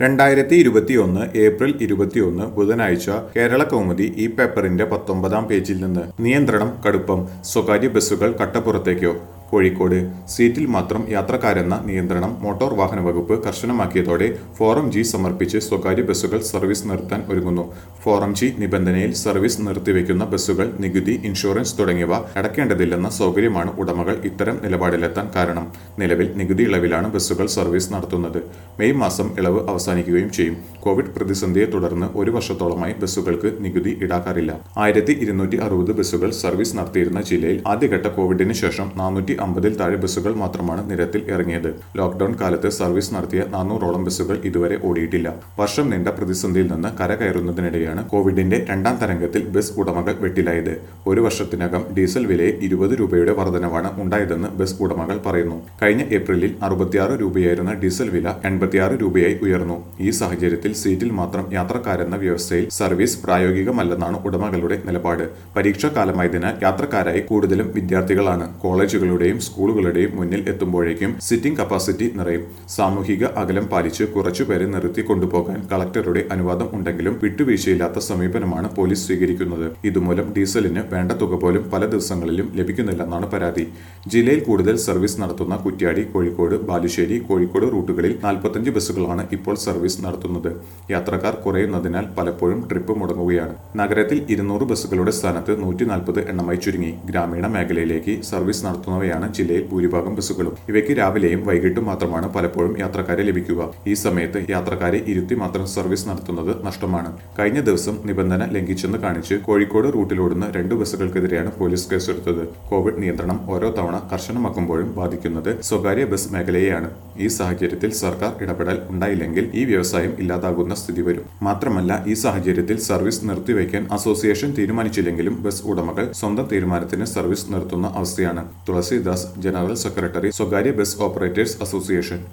രണ്ടായിരത്തി ഇരുപത്തിയൊന്ന് ഏപ്രിൽ ഇരുപത്തിയൊന്ന് ബുധനാഴ്ച കേരള കൗമുദി ഈ പേപ്പറിന്റെ പത്തൊമ്പതാം പേജിൽ നിന്ന് നിയന്ത്രണം കടുപ്പം സ്വകാര്യ ബസ്സുകൾ കട്ടപ്പുറത്തേക്കോ കോഴിക്കോട് സീറ്റിൽ മാത്രം യാത്രക്കാരെന്ന നിയന്ത്രണം മോട്ടോർ വാഹന വകുപ്പ് കർശനമാക്കിയതോടെ ഫോറം ജി സമർപ്പിച്ച് സ്വകാര്യ ബസ്സുകൾ സർവീസ് നിർത്താൻ ഒരുങ്ങുന്നു ഫോറം ജി നിബന്ധനയിൽ സർവീസ് നിർത്തിവെക്കുന്ന ബസ്സുകൾ നികുതി ഇൻഷുറൻസ് തുടങ്ങിയവ അടയ്ക്കേണ്ടതില്ലെന്ന സൗകര്യമാണ് ഉടമകൾ ഇത്തരം നിലപാടിലെത്താൻ കാരണം നിലവിൽ നികുതി ഇളവിലാണ് ബസ്സുകൾ സർവീസ് നടത്തുന്നത് മെയ് മാസം ഇളവ് അവസാനിക്കുകയും ചെയ്യും കോവിഡ് പ്രതിസന്ധിയെ തുടർന്ന് ഒരു വർഷത്തോളമായി ബസ്സുകൾക്ക് നികുതി ഈടാക്കാറില്ല ആയിരത്തി ഇരുന്നൂറ്റി അറുപത് ബസ്സുകൾ സർവീസ് നടത്തിയിരുന്ന ജില്ലയിൽ ആദ്യഘട്ട കോവിഡിന് ശേഷം നാനൂറ്റി അമ്പതിൽ താഴെ ബസ്സുകൾ മാത്രമാണ് നിരത്തിൽ ഇറങ്ങിയത് ലോക്ഡൌൺ കാലത്ത് സർവീസ് നടത്തിയ നാനൂറോളം ബസ്സുകൾ ഇതുവരെ ഓടിയിട്ടില്ല വർഷം നീണ്ട പ്രതിസന്ധിയിൽ നിന്ന് കരകയറുന്നതിനിടെയാണ് കോവിഡിന്റെ രണ്ടാം തരംഗത്തിൽ ബസ് ഉടമകൾ വെട്ടിലായത് ഒരു വർഷത്തിനകം ഡീസൽ വിലയിൽ ഇരുപത് രൂപയുടെ വർധനവാണ് ഉണ്ടായതെന്ന് ബസ് ഉടമകൾ പറയുന്നു കഴിഞ്ഞ ഏപ്രിലിൽ അറുപത്തിയാറ് രൂപയായിരുന്ന ഡീസൽ വില എൺപത്തിയാറ് രൂപയായി ഉയർന്നു ഈ സാഹചര്യത്തിൽ സീറ്റിൽ മാത്രം യാത്രക്കാരെന്ന വ്യവസ്ഥയിൽ സർവീസ് പ്രായോഗികമല്ലെന്നാണ് ഉടമകളുടെ നിലപാട് പരീക്ഷാ കാലമായതിനാൽ യാത്രക്കാരായി കൂടുതലും വിദ്യാർത്ഥികളാണ് കോളേജുകളുടെയും സ്കൂളുകളുടെയും മുന്നിൽ എത്തുമ്പോഴേക്കും സിറ്റിംഗ് കപ്പാസിറ്റി നിറയും സാമൂഹിക അകലം പാലിച്ച് കുറച്ചുപേരെ നിർത്തി കൊണ്ടുപോകാൻ കളക്ടറുടെ അനുവാദം ഉണ്ടെങ്കിലും വിട്ടുവീഴ്ചയില്ലാത്ത സമീപനമാണ് പോലീസ് സ്വീകരിക്കുന്നത് ഇതുമൂലം ഡീസലിന് വേണ്ട തുക പോലും പല ദിവസങ്ങളിലും ലഭിക്കുന്നില്ലെന്നാണ് പരാതി ജില്ലയിൽ കൂടുതൽ സർവീസ് നടത്തുന്ന കുറ്റ്യാടി കോഴിക്കോട് ബാലുശ്ശേരി കോഴിക്കോട് റൂട്ടുകളിൽ നാൽപ്പത്തഞ്ച് ബസ്സുകളാണ് ഇപ്പോൾ സർവീസ് നടത്തുന്നത് യാത്രക്കാർ കുറയുന്നതിനാൽ പലപ്പോഴും ട്രിപ്പ് മുടങ്ങുകയാണ് നഗരത്തിൽ ഇരുന്നൂറ് ബസ്സുകളുടെ സ്ഥാനത്ത് നൂറ്റി നാൽപ്പത് എണ്ണമായി ചുരുങ്ങി ഗ്രാമീണ മേഖലയിലേക്ക് സർവീസ് നടത്തുന്നവയാണ് ജില്ലയിൽ ഭൂരിഭാഗം ബസ്സുകളും ഇവയ്ക്ക് രാവിലെയും വൈകിട്ടും മാത്രമാണ് പലപ്പോഴും യാത്രക്കാരെ ലഭിക്കുക ഈ സമയത്ത് യാത്രക്കാരെ ഇരുത്തി മാത്രം സർവീസ് നടത്തുന്നത് നഷ്ടമാണ് കഴിഞ്ഞ ദിവസം നിബന്ധന ലംഘിച്ചെന്ന് കാണിച്ച് കോഴിക്കോട് റൂട്ടിലോടുന്ന രണ്ട് ബസ്സുകൾക്കെതിരെയാണ് പോലീസ് കേസെടുത്തത് കോവിഡ് നിയന്ത്രണം ഓരോ തവണ കർശനമാക്കുമ്പോഴും ബാധിക്കുന്നത് സ്വകാര്യ ബസ് മേഖലയെയാണ് ഈ സാഹചര്യത്തിൽ സർക്കാർ ഇടപെടൽ ഉണ്ടായില്ലെങ്കിൽ ഈ വ്യവസായം ഇല്ലാതാകുന്ന സ്ഥിതി വരും മാത്രമല്ല ഈ സാഹചര്യത്തിൽ സർവീസ് നിർത്തിവെക്കാൻ അസോസിയേഷൻ തീരുമാനിച്ചില്ലെങ്കിലും ബസ് ഉടമകൾ സ്വന്തം തീരുമാനത്തിന് സർവീസ് നിർത്തുന്ന അവസ്ഥയാണ് തുളസിദാസ് ജനറൽ സെക്രട്ടറി സ്വകാര്യ ബസ് ഓപ്പറേറ്റേഴ്സ് അസോസിയേഷൻ